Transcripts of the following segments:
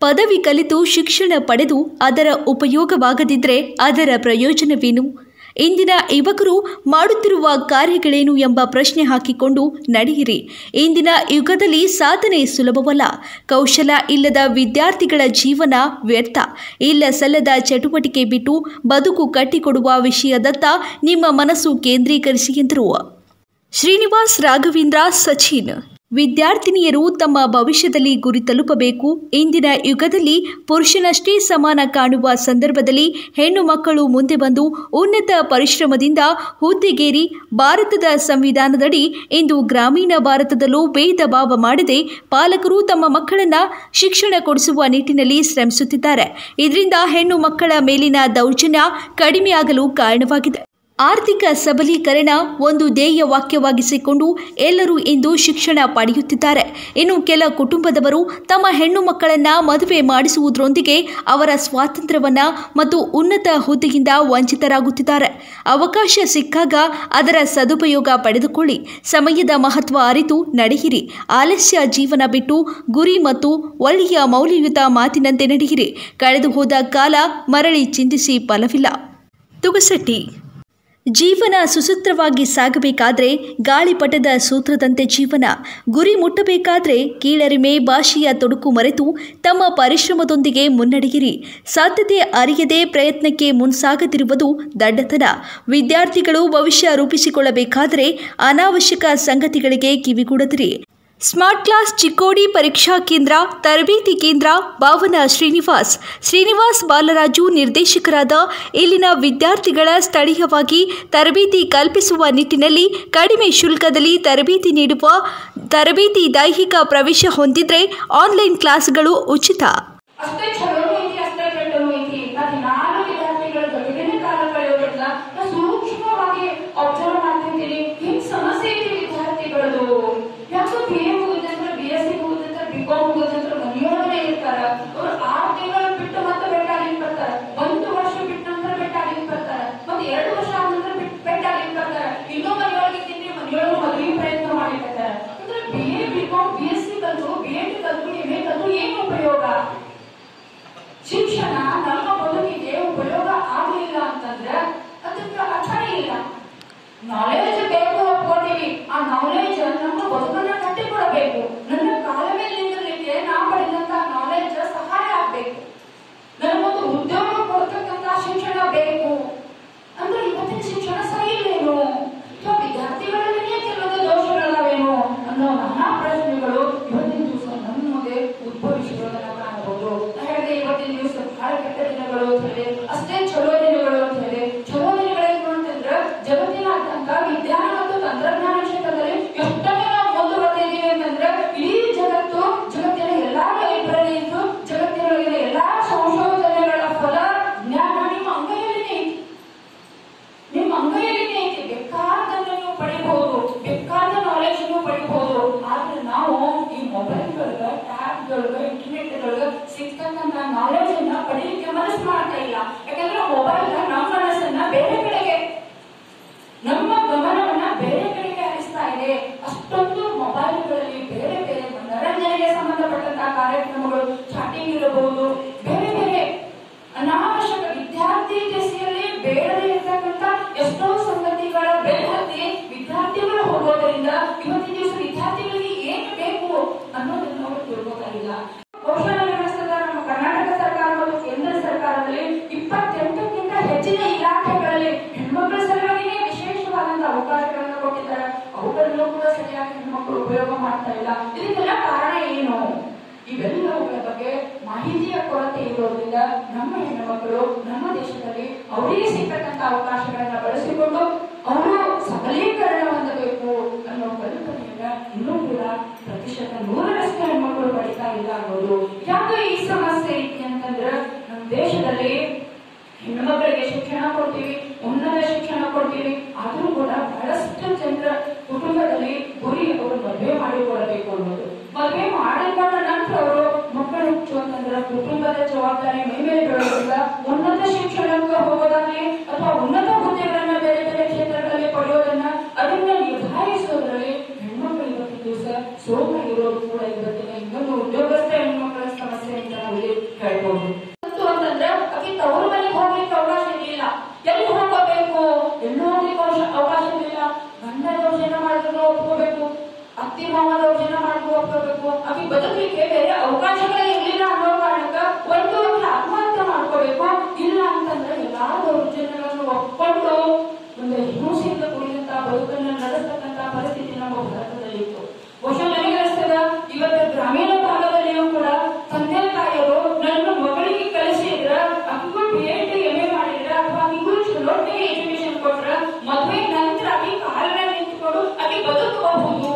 ಪದವಿ ಕಲಿತು ಶಿಕ್ಷಣ ಪಡೆದು ಅದರ ಉಪಯೋಗವಾಗದಿದ್ದರೆ ಅದರ ಪ್ರಯೋಜನವೇನು ಇಂದಿನ ಯುವಕರು ಮಾಡುತ್ತಿರುವ ಕಾರ್ಯಗಳೇನು ಎಂಬ ಪ್ರಶ್ನೆ ಹಾಕಿಕೊಂಡು ನಡೆಯಿರಿ ಇಂದಿನ ಯುಗದಲ್ಲಿ ಸಾಧನೆ ಸುಲಭವಲ್ಲ ಕೌಶಲ ಇಲ್ಲದ ವಿದ್ಯಾರ್ಥಿಗಳ ಜೀವನ ವ್ಯರ್ಥ ಇಲ್ಲ ಸಲ್ಲದ ಚಟುವಟಿಕೆ ಬಿಟ್ಟು ಬದುಕು ಕಟ್ಟಿಕೊಡುವ ವಿಷಯದತ್ತ ನಿಮ್ಮ ಮನಸ್ಸು ಕೇಂದ್ರೀಕರಿಸಿ ಎಂದರು ಶ್ರೀನಿವಾಸ್ ರಾಘವೇಂದ್ರ ಸಚಿನ್ ವಿದ್ಯಾರ್ಥಿನಿಯರು ತಮ್ಮ ಭವಿಷ್ಯದಲ್ಲಿ ಗುರಿ ತಲುಪಬೇಕು ಇಂದಿನ ಯುಗದಲ್ಲಿ ಪುರುಷನಷ್ಟೇ ಸಮಾನ ಕಾಣುವ ಸಂದರ್ಭದಲ್ಲಿ ಹೆಣ್ಣು ಮಕ್ಕಳು ಮುಂದೆ ಬಂದು ಉನ್ನತ ಪರಿಶ್ರಮದಿಂದ ಹುದ್ದೆಗೇರಿ ಭಾರತದ ಸಂವಿಧಾನದಡಿ ಇಂದು ಗ್ರಾಮೀಣ ಭಾರತದಲ್ಲೂ ಭೇದ ಭಾವ ಮಾಡದೆ ಪಾಲಕರು ತಮ್ಮ ಮಕ್ಕಳನ್ನ ಶಿಕ್ಷಣ ಕೊಡಿಸುವ ನಿಟ್ಟಿನಲ್ಲಿ ಶ್ರಮಿಸುತ್ತಿದ್ದಾರೆ ಇದರಿಂದ ಹೆಣ್ಣು ಮಕ್ಕಳ ಮೇಲಿನ ದೌರ್ಜನ್ಯ ಕಡಿಮೆಯಾಗಲು ಕಾರಣವಾಗಿದೆ ಆರ್ಥಿಕ ಸಬಲೀಕರಣ ಒಂದು ಧ್ಯೇಯ ವಾಕ್ಯವಾಗಿಸಿಕೊಂಡು ಎಲ್ಲರೂ ಇಂದು ಶಿಕ್ಷಣ ಪಡೆಯುತ್ತಿದ್ದಾರೆ ಇನ್ನು ಕೆಲ ಕುಟುಂಬದವರು ತಮ್ಮ ಹೆಣ್ಣು ಮಕ್ಕಳನ್ನ ಮದುವೆ ಮಾಡಿಸುವುದರೊಂದಿಗೆ ಅವರ ಸ್ವಾತಂತ್ರ್ಯವನ್ನ ಮತ್ತು ಉನ್ನತ ಹುದ್ದೆಯಿಂದ ವಂಚಿತರಾಗುತ್ತಿದ್ದಾರೆ ಅವಕಾಶ ಸಿಕ್ಕಾಗ ಅದರ ಸದುಪಯೋಗ ಪಡೆದುಕೊಳ್ಳಿ ಸಮಯದ ಮಹತ್ವ ಅರಿತು ನಡೆಯಿರಿ ಆಲಸ್ಯ ಜೀವನ ಬಿಟ್ಟು ಗುರಿ ಮತ್ತು ಒಳ್ಳೆಯ ಮೌಲ್ಯಯುತ ಮಾತಿನಂತೆ ನಡೆಯಿರಿ ಕಳೆದು ಹೋದ ಕಾಲ ಮರಳಿ ಚಿಂತಿಸಿ ಫಲವಿಲ್ಲ ತುಗಸಟ್ಟಿ ಜೀವನ ಸುಸೂತ್ರವಾಗಿ ಸಾಗಬೇಕಾದ್ರೆ ಗಾಳಿಪಟದ ಸೂತ್ರದಂತೆ ಜೀವನ ಗುರಿ ಮುಟ್ಟಬೇಕಾದ್ರೆ ಕೀಳರಿಮೆ ಭಾಷೆಯ ತೊಡಕು ಮರೆತು ತಮ್ಮ ಪರಿಶ್ರಮದೊಂದಿಗೆ ಮುನ್ನಡೆಯಿರಿ ಸಾಧ್ಯತೆ ಅರಿಯದೆ ಪ್ರಯತ್ನಕ್ಕೆ ಮುನ್ಸಾಗದಿರುವುದು ದಡ್ಡತನ ವಿದ್ಯಾರ್ಥಿಗಳು ಭವಿಷ್ಯ ರೂಪಿಸಿಕೊಳ್ಳಬೇಕಾದರೆ ಅನಾವಶ್ಯಕ ಸಂಗತಿಗಳಿಗೆ ಕಿವಿಗೂಡದಿರಿ ಸ್ಮಾರ್ಟ್ ಕ್ಲಾಸ್ ಚಿಕ್ಕೋಡಿ ಪರೀಕ್ಷಾ ಕೇಂದ್ರ ತರಬೇತಿ ಕೇಂದ್ರ ಭಾವನ ಶ್ರೀನಿವಾಸ್ ಶ್ರೀನಿವಾಸ್ ಬಾಲರಾಜು ನಿರ್ದೇಶಕರಾದ ಇಲ್ಲಿನ ವಿದ್ಯಾರ್ಥಿಗಳ ಸ್ಥಳೀಯವಾಗಿ ತರಬೇತಿ ಕಲ್ಪಿಸುವ ನಿಟ್ಟಿನಲ್ಲಿ ಕಡಿಮೆ ಶುಲ್ಕದಲ್ಲಿ ತರಬೇತಿ ನೀಡುವ ತರಬೇತಿ ದೈಹಿಕ ಪ್ರವೇಶ ಹೊಂದಿದ್ರೆ ಆನ್ಲೈನ್ ಕ್ಲಾಸ್ಗಳು ಉಚಿತ ಅಷ್ಟೇ ಚಲೋನು ಐತಿ ಅಷ್ಟೇ ಕೆಟ್ಟನು ಐತಿ ನಾ ದಿನಾಲು ವಿದ್ಯಾರ್ಥಿಗಳ ಜೊತೆಗೇನೆ ಕಾಲ ಕಳೆಯೋದ್ರಿಂದ ನಾ ಸೂಕ್ಷ್ಮವಾಗಿ ಅಬ್ಸರ್ವ್ ಮಾಡ್ತಿದ್ದೀನಿ ಹಿಂಗ್ ಸಮಸ್ಯೆ ಐತಿ ವಿದ್ಯಾರ್ಥಿಗಳದು ಯಾಕೋ ಬಿ ಎ ಮುಗಿದಂದ್ರೆ ಬಿ ಎಸ್ ಸಿ ಮುಗಿದಂದ್ರೆ ಬಿ ಕಾಮ್ ಮುಗಿದಂದ್ರೆ ಮನೆಯೊಳಗನೆ ಇರ್ತಾರ ಅವ್ರು ಆರು ತಿಂಗಳು ಬಿಟ್ಟು ಮತ್ತೆ ಬೆಟ್ಟಾಗಿ ಬರ್ತಾರ ಒಂದು ವರ್ಷ ಬಿಟ್ಟ ನಂತರ ಬೆಟ್ಟಾಗಿ ಬರ್ತಾರ ಮತ್ತೆ ಎರಡು ವರ್ಷ ಆದ ನಂತರ ಬಿಟ್ಟು ಬೆಟ್ಟಾಗಿ ಬರ್ತಾರ ಇನ್ನೂ ಮನೆಯೊಳಗೆ ಇದ್ದೀನಿ ಮನೆಯೊಳಗೆ ಮದುವೆ ಪ್ರಯತ್ನ ಮಾಡಿರ್ತಾರೆ ಅಂದ್ರೆ B A B com B S C ಕಲ್ತು ಬಿ ಎಡ್ ಕಲ್ತು ಎಂ ಎ ಕಲ್ತು ಏನು ಉಪಯೋಗ ಶಿಕ್ಷಣ ನಮ್ಮ ಬದುಕಿಗೆ ಉಪಯೋಗ ಆಗಲಿಲ್ಲ ಅಂತಂದ್ರೆ ಅದಕ್ಕೆ ಅರ್ಥನೇ ಇಲ್ಲ ನಾಲೆಜ್ ಬೇಕು ಒಪ್ಕೊಂಡಿವಿ ಆ ನಾಲೆಜ್ ನಮ್ಮ ಬದುಕನ್ನ ಕಟ್ಟಿಕೊಡಬೇಕು ನನ್ನ ಕಾಲ ಮೇಲೆ ನಿಂತಿರ್ಲಿಕ್ಕೆ ನಾ ಪಡೆದಂತ ನಾಲೆಜ್ ಸಹಾಯ ಆಗ್ಬೇಕು ನನಗೊಂದು ಉದ್ಯೋಗ ಕೊಡ್ತಕ್ಕಂತ ಶಿಕ್ಷಣ ಬೇಕು ಅಂದ್ರೆ ಇವತ್ತಿನ ಶಿಕ್ಷಣ ಸರಿ ಇಲ್ಲೇನು ಅಥವಾ ವಿದ್ಯಾರ್ಥಿಗಳಲ್ಲಿಯೇ ಕೆಲವೊಂದು ದೋಷಗಳವೇನು ಅನ್ನೋ ನಾನಾ ಪ್ರಶ್ನೆಗಳು ಇವತ್ತಿನ ದಿವಸ ನಮ್ಮ ಮುಂದೆ ಉದ್ಭವಿಸಿರೋದನ್ನ ಕಾಣಬಹುದು ನಾ ಹೇಳಿದೆ ಇವತ್ತಿನ ದಿವಸ ಬಹಳ ಕೆಟ್ಟ ದಿನಗಳು ಅಂತ ಹೇಳಿ ಅಷ್ಟೇ ಚಲೋ ದಿನಗಳು ಅಂತ ಹೇಳಿ ಚಲೋ ದಿನಗಳೇನು ಅಂತಂದ್ರೆ ಜಗತ್ತಿನಾದ್ಯಂತ ವಿಜ್ಞಾನ ಮತ್ತು ತಂತ್ರಜ್ಞಾನ ಕ್ಷೇತ್ರದಲ್ಲಿ ಎಷ್ಟೊಂದು ನಾವು ಮುಂದುವರೆದಿದ್ದೀವಿ ಅಂತಂದ್ರೆ ಇಡೀ ಜಗತ್ತು ಜಗತ್ತಿನ ಎಲ್ಲಾ ಲೈಬ್ರರೀಸು ಜಗತ್ತಿನೊಳಗಿನ ಎಲ್ಲಾ ಸಂಶೋಧನೆಗಳ ಫಲ ಜ್ಞಾನ ನಿಮ್ಮ ಅಂಗೈಯಲ್ಲಿನೇ ಐತಿ ನಿಮ್ಮ ಅಂಗೈಯಲ್ಲಿನೇ ಐತಿ ಬೇಕಾದನ್ನು ನೀವು ಪಡಿಬಹುದು ಬೇಕಾದ ನಾಲೆಜ್ ನೀವು ಪಡಿಬಹುದು ಆದ್ರೆ ನಾವು ಈ ಮೊಬೈಲ್ಗಳಗ ಟ್ಯಾಬ್ಗಳಗ ಇಂಟರ್ನೆಟ್ಗಳಗ ಸಿಗ್ತಕ್ಕಂತ ನಾಲೆಜ್ ಅನ್ನ ಪಡೀಲಿಕ್ಕೆ ಮನಸ್ಸು ಮಾಡ್ತಾ ಇಲ್ಲ ಯಾಕಂದ್ರೆ ಮೊಬೈಲ್ ನಮ್ಮ ಮನಸ್ಸನ್ನ ಬೇರೆ ಕಡೆಗೆ ನಮ್ಮ ಗಮನವನ್ನ ಬೇರೆ ಕಡೆಗೆ ಹರಿಸ್ತಾ ಇದೆ ಅಷ್ಟೊಂದು ಮೊಬೈಲ್ಗಳಲ್ಲಿ ಬೇರೆ ಬೇರೆ ಮನರಂಜನೆಗೆ ಸಂಬಂಧಪಟ್ಟಂತಹ ಕಾರ್ಯಕ್ರಮಗಳು ಚಾಟಿಂಗ್ ಇರಬಹುದು ಬೇರೆ ಬೇರೆ ಅನಾವಶ್ಯಕ ವಿದ್ಯಾರ್ಥಿ ದೆಸೆಯಲ್ಲಿ ಬೇಡದೇ ಇರ್ತಕ್ಕಂಥ ಎಷ್ಟೋ ಸಂಗತಿಗಳ ಬೆನ್ನತ್ತಿ ವಿದ್ಯಾರ್ಥಿಗಳು ಹೋಗೋದ್ರಿಂದ ಇವತ್ತಿನ ದಿವಸ ವಿದ್ಯಾರ್ಥಿಗಳಿಗೆ ಏನು ಬೇಕು ಅನ್ನೋದನ್ನ ಅವರು ತಿಳ್ಕೊತಾರಿಲ್ಲ ಕೌಶಲ್ಯ ವಿಕಾಸದ ನಮ್ಮ ಕರ್ನಾಟಕ ಸರ್ಕಾರ ಮತ್ತು ಕೇಂದ್ರ ಸರ್ಕಾರದಲ್ಲಿ ಇಪ್ಪತ್ತೆಂಟಕ್ಕಿಂತ ಹೆಚ್ಚಿನ ಇಲಾಖೆಗಳಲ್ಲಿ ಹೆಣ್ಮಕ್ಳ ಸಲುವಾಗಿನೇ ವಿಶೇಷವಾದಂತಹ ಅವಕಾಶಗಳನ್ನು ಕೊಟ್ಟಿದ್ದಾರೆ ಅವುಗಳನ್ನು ಕೂಡ ಸರಿಯಾಗಿ ಹೆಣ್ಮಕ್ಳು ಉಪಯೋಗ ಮಾಡ್ತಾ ಇಲ್ಲ ಇದಕ್ಕೆಲ್ಲ ಕಾರಣ ಏನು ಇವೆಲ್ಲವುಗಳ ಬಗ್ಗೆ ಮಾಹಿತಿಯ ಕೊರತೆ ಇರೋದ್ರಿಂದ ನಮ್ಮ ಹೆಣ್ಣುಮಕ್ಕಳು ನಮ್ಮ ದೇಶದಲ್ಲಿ ಅವರಿಗೆ ಸಿಗ್ತಕ್ಕಂಥ ಅವಕಾಶಗಳನ್ನ ಬಳಸಿಕೊಂಡು ಅವರು ಸಬಲೀಕರಣ ಹೊಂದಬೇಕು ಅನ್ನೋ ಕಲ್ಪನೆಯನ್ನ ಇನ್ನೂ ಕೂಡ ಪ್ರತಿಶತ ನೂರರಷ್ಟು ಹೆಣ್ಮಕ್ಳು ಪಡಿತಾ ಇಲ್ಲ ಅನ್ನೋದು ಯಾಕೆ ಈ ಸಮಸ್ಯೆ ಐತಿ ಅಂತಂದ್ರೆ ನಮ್ಮ ದೇಶದಲ್ಲಿ ಹೆಣ್ಮಕ್ಳಿಗೆ ಶಿಕ್ಷಣ ಕೊಡ್ತೀವಿ ಉನ್ನತ ಶಿಕ್ಷಣ ಕೊಡ್ತೀವಿ ಆದ್ರೂ ಕೂಡ ಬಹಳಷ್ಟು ಜನರ ಕುಟುಂಬದಲ್ಲಿ ಗುರಿ ಅವರು ಮದುವೆ ಮಾಡಿಕೊಡಬೇಕು ಅನ್ನೋದು ಮದುವೆ ಮಾಡಿಕೊಂಡ ನಂತರ ಅವರು ಮಕ್ಕಳು ಹೆಚ್ಚು ಅಂತಂದ್ರೆ ಕುಟುಂಬದ ಜವಾಬ್ದಾರಿ ಮೈ ಮೇಲೆ ಬೀಳೋದ್ರಿಂದ ಉನ್ನತ ಶಿಕ್ಷಣಕ್ಕೆ ಹೋಗೋದಾಗ್ಲಿ ಅಥವಾ ಉನ್ನತ ಹುದ್ದೆಗಳನ್ನ ಬೇರೆ ಬೇರೆ ಕ್ಷೇತ್ರಗಳಲ್ಲಿ ಪಡೆಯೋದನ್ನ ಅದನ್ನ ನಿಭಾಯಿಸೋದ್ರಲ್ಲಿ ಹೆಣ್ಮಕ್ಳು ಇವತ್ತಿನ ದಿವಸ ಸೋಮ ಇರೋದು ಕೂಡ ಇವತ್ತಿನ ಇನ್ನೊಂದು ಉದ್ಯೋಗಸ್ಥ ಹೆಣ್ಮಕ್ಳ ಸಮಸ್ಯೆ ಅಂತ ನಾವು ಇಲ್ಲಿ ಹೇಳ್ಬೋದು ಮತ್ತು ಅಂತಂದ್ರೆ ಆಕೆ ತವರು ಮನೆಗೆ ಹೋಗ್ಲಿಕ್ಕೆ ಅವಕಾಶ ಇರಲಿಲ್ಲ ಎಲ್ಲಿ ಹೋಗಬೇಕು ಎಲ್ಲೂ ಹೋಗ್ಲಿಕ್ಕೆ ಅವಕಾಶ- ಅವಕಾಶ ಇರಲಿಲ್ಲ ಗಂಡ ದೌರ್ಜನ್ಯ ಮಾಡಿದ್ರು ಒಪ್ಕೋಬೇಕು ಅತ್ತಿ ಮಾವ ದೌರ್ಜನ್ಯ ಮಾಡಿದ್ರು ಒಪ್ಕೋಬೇಕು ಆಕೆ ಬದುಕಲಿಕ್ಕೆ ಬೇರೆ ಅವಕಾಶಗಳೇ ಇರಲಿಲ್ಲ ಅನ್ನೋ ಕಾರಣಕ್ಕ ಒಂದು ವರ್ಷ ಆತ್ಮಹತ್ಯೆ ಮಾಡ್ಕೋಬೇಕು ಇಲ್ಲ ಅಂತಂದ್ರೆ ಎಲ್ಲಾ ದೌರ್ಜನ್ಯಗಳನ್ನು ಒಪ್ಕೊಂಡು ಒಂದು ಹಿಂಸೆಯಿಂದ ಕೂಡಿದಂತ ಬದುಕನ್ನು ನಡೆಸ್ತಕ್ಕಂತ ಪರಿಸ್ಥಿತಿ ನಮ್ಮ ಭಾರತದಲ್ಲಿ ಇತ್ತು ಬಹುಶಃ ನನಗೆ ಅನಿಸ್ತದ ಇವತ್ತು ಗ್ರಾಮೀಣ ಭಾಗದಲ್ಲಿಯೂ ಕೂಡ ತಂದೆ ತಾಯಿಯರು ನನ್ನ ಮಗಳಿಗೆ ಕಲಿಸಿದ್ರ ಅಕ್ಕಿಗೂ ಬಿ ಎಡ್ ಎಂ ಎ ಮಾಡಿದ್ರ ಅಥವಾ ಅಕ್ಕಿಗೂ ಚಲೋಟ್ಟಿಗೆ ಎಜುಕೇಶನ್ ಕೊಟ್ರ ಮದುವೆ ನಂತರ ಆಕಿ ಕಾಲ ಮೇಲೆ ನಿಂತ್ಕೊಂಡು ಆಕಿ ಬದುಕಬಹುದು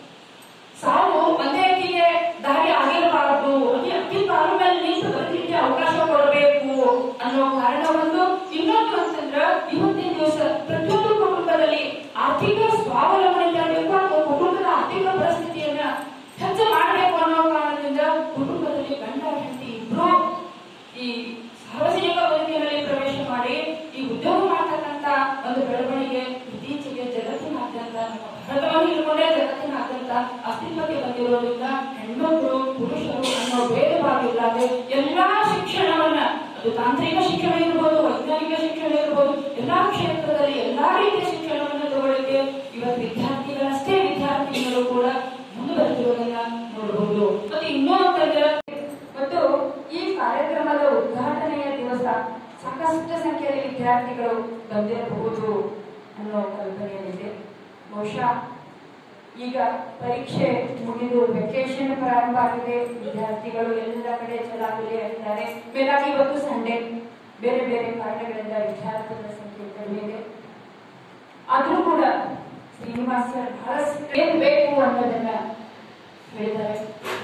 ಸಾವು ಒಂದೇ ಅಕ್ಕಿಗೆ ದಾರಿ ಆಗಿರಬಾರದು ಅಕ್ಕಿ ಅಕ್ಕಿ ಕಾಲ ಮೇಲೆ ನಿಂತು ಬದುಕಲಿಕ್ಕೆ ಅವಕಾಶ ಕೊಡಬೇಕು ಅನ್ನೋ ಕಾರಣ ಒಂದು ಇನ್ನೊಂದು ಅಂತಂದ್ರ ಇವತ್ತಿನ ದಿವಸ ಪ್ರತಿಯೊಂದು ಕುಟುಂಬದಲ್ಲಿ ಆರ್ಥಿಕ ಸ್ವಾವಲಂಬನೆ ತರಬೇಕು ಅಥವಾ ಕುಟುಂಬದ ಆರ್ಥಿಕ ಪರಿಸ್ಥಿತಿಯನ್ನ ಹೆಚ್ಚು ಮಾಡಬೇಕು ಅನ್ನೋ ಕಾರಣದಿಂದ ಕುಟುಂಬದಲ್ಲಿ ಗಂಡ ಹೆಂಡತಿ ಇಬ್ರು ಈ ಸಾರ್ವಜನಿಕ ಬದುಕಿನಲ್ಲಿ ಪ್ರವೇಶ ಮಾಡಿ ಈ ಉದ್ಯೋಗ ಮಾಡ್ತಕ್ಕಂತ ಒಂದು ಬೆಳವಣಿಗೆ ಇತ್ತೀಚೆಗೆ ಜಗತ್ತಿನಾದ್ಯಂತ ನಮ್ಮ ಭಾರತವನ್ನು ಇಟ್ಕೊಂಡೇ ಜಗತ್ತಿನಾದ್ಯಂತ ಅಸ್ತಿತ್ವಕ್ಕೆ ಬಂದಿರೋದ್ರಿಂದ ಹೆಣ್ಮಕ್ಳು ಪುರುಷರು ಅನ್ನೋ ಭೇದ ಭಾವ ಇಲ್ಲದೆ ಎಲ್ಲಾ ಶಿಕ್ಷಣವನ್ನ ಅದು ತಾಂತ್ರಿಕ ಶಿಕ್ಷಣ ಇರ್ಬೋದು ವೈಜ್ಞಾನಿಕ ಶಿಕ್ಷಣ ಇರ್ಬೋದು ಎಲ್ಲಾ ಕ್ಷೇತ್ರದಲ್ಲಿ ಎಲ್ಲಾ ರೀತಿಯ ಶಿಕ್ಷಣವನ್ನು ತಗೊಳ್ಳಿಕ್ಕೆ ಇವತ್ತು ವಿದ್ಯಾರ್ಥಿಗಳಷ್ಟೇ ವಿದ್ಯಾರ್ಥಿನಿಯರು ಕೂಡ ಮುಂದುವರೆದಿರೋದನ್ನ ನೋಡಬಹುದು ಮತ್ತೆ ಇನ್ನೂ ಅಂತಂದ್ರೆ ಮತ್ತು ಈ ಕಾರ್ಯಕ್ರಮದ ಉದ್ಘಾಟನೆಯ ದಿವಸ ಸಾಕಷ್ಟು ಸಂಖ್ಯೆಯಲ್ಲಿ ವಿದ್ಯಾರ್ಥಿಗಳು ಬಂದಿರಬಹುದು ಅನ್ನೋ ಕಲ್ಪನೆಯಲ್ಲಿದೆ ಬಹುಶಃ ಈಗ ಪರೀಕ್ಷೆ ಮುಗಿದು ವೆಕೇಶನ್ ಪ್ರಾರಂಭ ಆಗಿದೆ ವಿದ್ಯಾರ್ಥಿಗಳು ಎಲ್ಲ ಕಡೆ ಚಲಾವಣೆ ಆಗಿದ್ದಾರೆ ಮೇಲಾಗಿ ಇವತ್ತು ಸಂಡೇ ಬೇರೆ ಬೇರೆ ಕಾರಣಗಳಿಂದ ವಿದ್ಯಾರ್ಥಿಗಳ ಸಂಖ್ಯೆ ಕಡಿಮೆ ಇದೆ ಆದ್ರೂ ಕೂಡ ಶ್ರೀನಿವಾಸ್ ಸರ್ ಬಹಳಷ್ಟು ಏನ್ ಬೇಕು ಅನ್ನೋದನ್ನ ಹೇಳಿದ್ದಾರೆ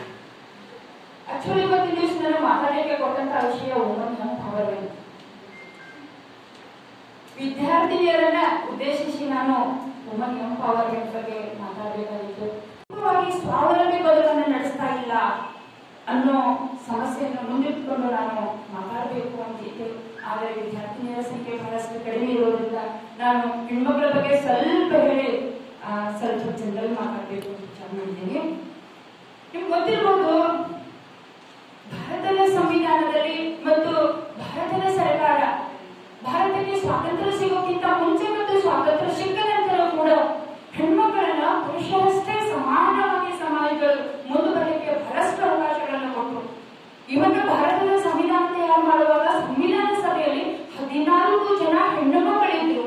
ಆಕ್ಚುಲಿ ಇವತ್ತಿನ ದಿವಸ ನಾನು ಮಾತಾಡಲಿಕ್ಕೆ ಕೊಟ್ಟಂತ ವಿಷಯ ವುಮನ್ ಎಂಪವರ್ಮೆಂಟ್ ವಿದ್ಯಾರ್ಥಿನಿಯರನ್ನ ಉದ್ದೇಶಿಸಿ ನಾನು ವುಮನ್ ಎಂಪವರ್ಮೆಂಟ್ ಬಗ್ಗೆ ಮಾತಾಡಬೇಕಾಗಿತ್ತು ಮುಖ್ಯವಾಗಿ ಸ್ವಾವಲಂಬಿ ಬದುಕನ್ನು ನಡೆಸ್ತಾ ಇಲ್ಲ ಅನ್ನೋ ಸಮಸ್ಯೆಯನ್ನು ಮುಂದಿಟ್ಟುಕೊಂಡು ನಾನು ಮಾತಾಡಬೇಕು ಅಂತಿದ್ದೆ ಆದರೆ ವಿದ್ಯಾರ್ಥಿನಿಯರ ಸಂಖ್ಯೆ ಬಹಳಷ್ಟು ಕಡಿಮೆ ಇರೋದ್ರಿಂದ ನಾನು ಹೆಣ್ಮಕ್ಳ ಬಗ್ಗೆ ಸ್ವಲ್ಪ ಹೇಳಿ ಆ, ಸ್ವಲ್ಪ ಜನರಲ್ ಮಾತಾಡಬೇಕು ಅಂತ ವಿಚಾರ ಮಾಡಿದ್ದೀನಿ ನಿಮ್ಗೆ ಗೊತ್ತಿರ್ಬೋದು ಭಾರತದ ಸಂವಿಧಾನದಲ್ಲಿ ಮತ್ತು ಭಾರತದ ಸರ್ಕಾರ ಭಾರತಕ್ಕೆ ಸ್ವಾತಂತ್ರ್ಯ ಸಿಗೋಕ್ಕಿಂತ ಮುಂಚೆ ಮತ್ತು ಸ್ವಾತಂತ್ರ್ಯ ಸಿಕ್ಕ ನಂತರ ಕೂಡ ಹೆಣ್ಮಕ್ಕಳನ್ನ ಪುರುಷರಷ್ಟೇ ಸಮಾನವಾಗಿ ಸಮಾಜಗಳು ಮುಂದುವರಲಿಕ್ಕೆ ಬಹಳಷ್ಟು ಅವಕಾಶಗಳನ್ನು ಕೊಟ್ಟರು ಇವತ್ತು ಭಾರತದ ಸಂವಿಧಾನ ತಯಾರು ಮಾಡುವಾಗ ಸಂವಿಧಾನ ಸಭೆಯಲ್ಲಿ ಹದಿನಾಲ್ಕು ಜನ ಹೆಣ್ಣು ಮಕ್ಕಳಿದ್ರು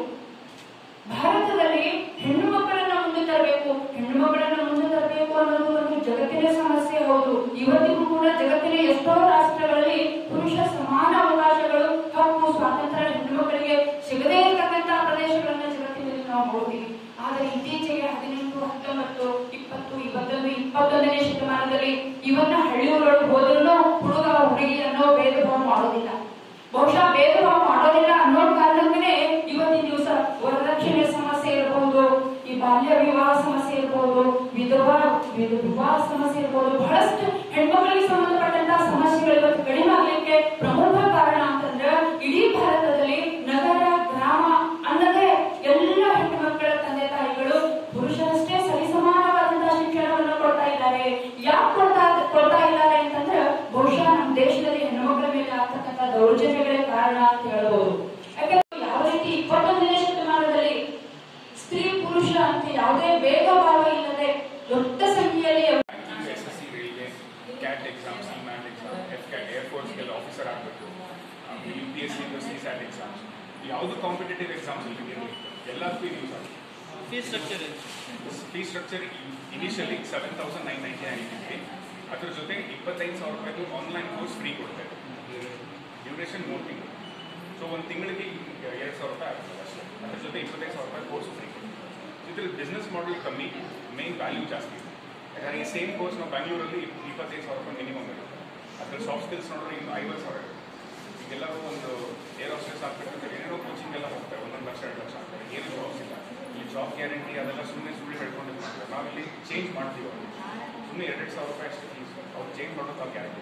ಭಾರತದಲ್ಲಿ ಹೆಣ್ಣು ಮಕ್ಕಳನ್ನ ಮುಂದೆ ತರಬೇಕು ಹೆಣ್ಣು ಮಕ್ಕಳನ್ನ ಮುಂದೆ ತರಬೇಕು ಅನ್ನೋದು ಒಂದು ಜಗತ್ತಿನ ಸಮಸ್ಯೆ ಹೌದು ಇವತ್ತಿಗೂ ಕೂಡ ಜಗತ್ತಿನ ಎಷ್ಟೋ ರಾಷ್ಟ್ರಗಳಲ್ಲಿ ಪುರುಷ ಸಮಾನ ಅವಕಾಶಗಳು ಹಕ್ಕು ಸ್ವಾತಂತ್ರ್ಯ ಹೆಣ್ಣು ಮಕ್ಕಳಿಗೆ ಸಿಗದೇ ಇರತಕ್ಕಂತ ಪ್ರದೇಶಗಳನ್ನ ಜಗತ್ತಿನಲ್ಲಿ ನಾವು ನೋಡ್ತೀವಿ ಆದರೆ ಇತ್ತೀಚೆಗೆ ಹದಿನೆಂಟು ಹತ್ತೊಂಬತ್ತು ಇಪ್ಪತ್ತು ಇವತ್ತೊಂದು ಇಪ್ಪತ್ತೊಂದನೇ ಶತಮಾನದಲ್ಲಿ ಇವನ್ನ ಹಳ್ಳಿಯೊಳಗೆ ಹೋದ್ರೂ ಹುಡುಗ ಹುಡುಗಿ ಅನ್ನೋ ಭೇದ ಭಾವ ಮಾಡೋದಿಲ್ಲ ಬಹುಶಃ ಭೇದ ಭಾವ ಮಾಡೋದಿಲ್ಲ ಅನ್ನೋ ಕಾರಣಕ್ಕೇ ಇವತ್ತಿನ ದಿವಸ ವರದಕ್ಷಿಣೆ ಸಮಸ್ಯೆ ಇರಬಹುದು ಈ ಬಾಲ್ಯ ವಿವಾಹ ಸಮಸ್ಯೆ ಇರಬಹುದು ವಿಧವಾ ವಿಧ- ವಿವಾಹ ಸಮಸ್ಯೆ ಇರಬಹುದು ಬಹಳಷ್ಟು ಹೆಣ್ಮಕ್ಳಿಗೆ ಸಂಬಂಧಪಟ್ಟಂತಹ ಸಮಸ್ಯೆಗಳು ಇವತ್ತು ಕಡಿಮೆ ಆಗ್ಲಿಕ್ಕೆ ಪ್ರಮುಖ ಕಾರಣ ಅಂತಂದ್ರೆ ಇಡೀ ಭಾರತದಲ್ಲಿ ನಗರ ಗ್ರಾಮ ಅನ್ನದೇ ಎಲ್ಲ ಹೆಣ್ಣು ಮಕ್ಕಳ ತಂದೆ ತಾಯಿಗಳು ಪುರುಷರಷ್ಟೇ ಸರಿಸಮಾನವಾದಂತಹ ಶಿಕ್ಷಣವನ್ನು ಕೊಡ್ತಾ ಇದ್ದಾರೆ ಯಾಕೆ ಕೊಡ್ತಾ ಕೊಡ್ತಾ ಇದ್ದಾರೆ ಅಂತಂದ್ರೆ ಬಹುಶಃ ನಮ್ಮ ದೇಶದಲ್ಲಿ ಹೆಣ್ಣುಮಕ್ಕಳ ಮೇಲೆ ಆಗ್ತಕ್ಕಂಥ ದೌರ್ಜನ್ಯಗಳೇ ಕಾರಣ ಅಂತ ಹೇಳ್ಬೋದು ಯಾಕಂದ್ರೆ ಯಾವ ರೀತಿ ಇಪ್ಪತ್ತೊಂದನೇ ಶತಮಾನದಲ್ಲಿ ಸ್ತ್ರೀ ಪುರುಷ ಅಂತ ಯಾವುದೇ ಭೇದ ಭಾವ ಇಲ್ಲದೆ ದೊಡ್ಡ ಸಂಖ್ಯೆಯಲ್ಲಿ S S C railway CAT exam C MAT exam AFCAT ಏರ್ಫೋರ್ಸ್ಗೆಲ್ಲ ಆಫೀಸರ್ ಆಗಬೇಕು U P S C C SAT exams ಯಾವುದು ಕಾಂಪಿಟೇಟಿವ್ ಎಕ್ಸಾಮ್ಸ್ ಇಲ್ಲಿ ಇರಲಿ ಎಲ್ಲದಕ್ಕೂ ಯೂಸ್ ಆಗುತ್ತೆ fees structure fee structure initially seven thousand nine ninety nine ಇಟ್ಟಿದ್ವಿ ಅದ್ರ ಜೊತೆ ಇಪ್ಪತ್ತೈದು ಸಾವಿರ ರೂಪಾಯಿದು ಆನ್ಲೈನ್ ಕೋರ್ಸ್ ಫ್ರೀ ಕೊಡ್ತೇವೆ ಡ್ಯೂರೇಷನ್ ಮೂರು ತಿಂಗಳು ಸೊ ಒಂದು ತಿಂಗಳಿಗೆ ಎರಡು ಸಾವಿರ ರೂಪಾಯಿ ಆಗ್ತದೆ ಅಷ್ಟೇ ಅದ್ರ ಜೊತೆ ಇಪ್ಪತ್ತೈದು ಸಾವಿರ ರೂಪಾಯಿ ಕೋರ್ಸ್ ಫ್ರೀ ಇದ್ರ ಬಿಸ್ನೆಸ್ ಮಾಡಲ್ ಕಮ್ಮಿ ಮೇನ್ ವ್ಯಾಲ್ಯೂ ಜಾಸ್ತಿ ಇದೆ ಯಾಕಂದರೆ ಈ ಸೇಮ್ ಕೋರ್ಸ್ ನಾವು ಬ್ಯಾಂಗ್ಳೂರಲ್ಲಿ ಇಪ್ಪತ್ತೈದು ಸಾವಿರ ರೂಪಾಯಿ ಮಿನಿಮಮ್ ಇರುತ್ತೆ ಅದ್ರಲ್ಲಿ ಸಾಫ್ಟ್ ಸ್ಕಿಲ್ಸ್ ನೋಡಿದ್ರೆ ಇನ್ನು ಐವತ್ತು ಸಾವಿರ ಇರುತ್ತೆ ಈಗೆಲ್ಲರೂ ಒಂದು ಏರ್ ಹಾಸ್ಟೆಲ್ಸ್ ಆಗ್ಬೇಕಂದ್ರೆ ಏನೇನೋ ಕೋಚಿಂಗ್ ಎಲ್ಲ ಹೋಗ್ತಾರೆ ಒಂದೊಂದು ಲಕ್ಷ ಎರಡು ಲಕ್ಷ ಆಗ್ತಾರೆ ಏನು ಜಾಬ್ಸ್ ಇಲ್ಲ ಇಲ್ಲಿ ಜಾಬ್ ಗ್ಯಾರಂಟಿ ಅದೆಲ್ಲ ಸುಮ್ಮನೆ ಸುಳ್ಳು ಹೇಳ್ಕೊಂಡು ಇದು ಮಾಡ್ತಾರೆ ನಾವಿಲ್ಲಿ ಚೇಂಜ್ ಮಾಡ್ತೀವಿ ಅವ್ರಿಗೆ ಸುಮ್ಮನೆ ಎರಡೆರಡು ಸಾವಿರ ರೂಪಾಯಿ ಅಷ್ಟು ಫೀಸ್ ಅವ್ರು ಚೇಂಜ್ ಮಾಡೋದು ನಾವು ಗ್ಯಾರಂಟಿ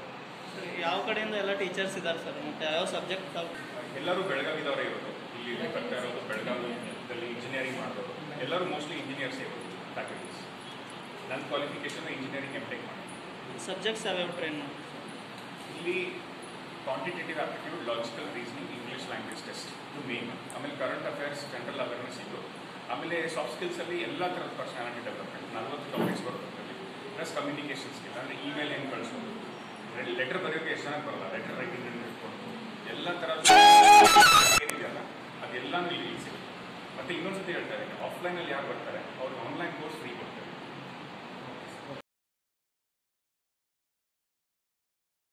ಯಾವ ಕಡೆಯಿಂದ ಎಲ್ಲ ಟೀಚರ್ಸ್ ಇದ್ದಾರೆ ಸರ್ ಮತ್ತು ಯಾವ ಸಬ್ಜೆಕ್ಟ್ ತಾವು ಎಲ್ಲರೂ ಬೆಳಗಾವಿದವರೇ ಇರೋದು ಇಲ್ಲಿ ಬರ್ತಾ ಇರೋದು ಬೆಳಗಾವಿದಲ್ಲಿ ಇಂಜಿನಿಯರಿಂಗ್ ಮಾಡೋದು ಎಲ್ಲರೂ ಮೋಸ್ಟ್ಲಿ ಇಂಜಿನಿಯರ್ಸ್ ಇರೋದು ಫ್ಯಾಕಲ್ಟೀಸ್ ನನ್ನ ಕ್ವಾಲಿಫಿಕೇಶನ್ ಇಂಜಿನಿಯರಿಂಗ್ ಎಮ್ ಟೆಕ್ ಮಾಡಿ ಸಬ್ಜೆಕ್ಟ್ಸ್ ಯಾವ್ಯಾವ ಟ್ರೈನ್ ಇಲ್ಲಿ quantitative aptitude logical reasoning English language test ಇದು ಮೇನ್ ಆಮೇಲೆ ಕರೆಂಟ್ ಅಫೇರ್ಸ್ ಜನರಲ್ ಅವೇರ್ನೆಸ್ ಇದು ಆಮೇಲೆ ಸಾಫ್ಟ್ ಸ್ಕಿಲ್ಸಲ್ಲಿ ಎಲ್ಲ ಥರದ ಪರ್ಸನಾಲಿಟಿ ಡೆವಲಪ್ಮೆಂಟ್ ನಲ್ವತ್ತು ಟಾಪಿಕ್ಸ್ ಬರುತ್ತೆ ಅದರಲ್ಲಿ ಪ್ಲಸ್ ಕಮ್ಯುನಿಕೇಷನ್ ಸ್ಕಿಲ್ ಅಂದರೆ ಇಮೇಲ್ ಹೆಂಗೆ ಕಳಿಸೋದು ಲೆಟರ್ ಬರೆಯೋಕೆ ಎಷ್ಟು ಚೆನ್ನಾಗಿ ಬರಲ್ಲ ಲೆಟರ್ ರೈಟಿಂಗ್ ಇಟ್ಕೊಂಡು ಎಲ್ಲ ಥರದ ಏನಿದೆಯಲ್ಲ ಅದೆಲ್ಲನೂ ಇಲ್ಲಿ ಸಿಗುತ್ತೆ ಮತ್ತೆ ಇನ್ನೊಂದ್ಸತಿ ಹೇಳ್ತಾರೆ ಆಫ್ಲೈನಲ್ಲಿ ಯಾರು ಬರ್ತಾರೆ